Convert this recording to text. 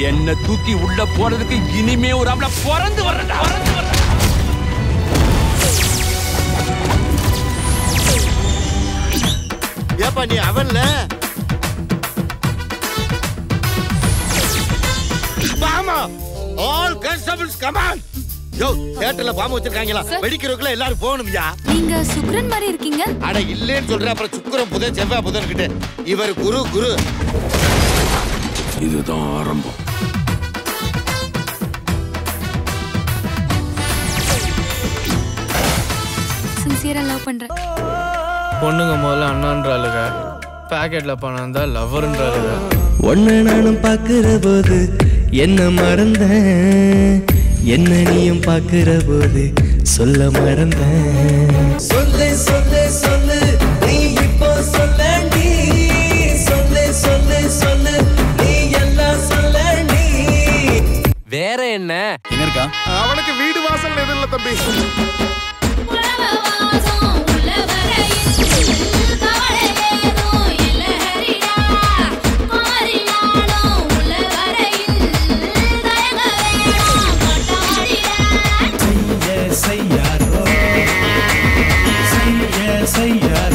என்ன தூக்கி உள்ள போறதுக்கு இனிமே ஒரு அவள பிறந்து வரடா பிறந்து வரடா. ஏப்பா நீ அவன்ல பாமா ஆல் கான்ஸ்டபிள்ஸ் கமான் யோ தியேட்டர்ல பாம்பு வச்சிருக்காங்களா Sir. வெடிக்கிறதுக்குள்ள எல்லாரும் போகணும்யா நீங்க சுக்ரன் மாதிரி இருக்கீங்க அட இல்லேன்னு சொல்ற அப்புறம் சுக்கிரம் புதன் செவ்வாய் புதன் கிட்ட இவர் குரு குரு இதுதான் ஆரம்பம் சின்சியரா லவ் பண்றேன் பொண்ணுங்க முதல்ல அண்ணான்றாளுங்க பேக்கெட்ல பணம் இருந்தா லவ்வர்ன்றாளுங்க ஒன்னு நானும் பார்க்கிற போது என்ன மறந்தேன் என்ன நீயும் பார்க்கிற போது சொல்ல மறந்தேன் சொல்லு சொல்லு சொல்லு நீ இப்போ சொல்லண்டி சொல்லு சொல்லு சொல்லு நீ எல்லாம் சொல்லண்டி வேற என்ன எங்க இருக்கா அவனுக்கு வீடு வாசல் எதுவும் இல்ல தம்பி செய்ய செய்யாரோ செய்ய செய்யாரோ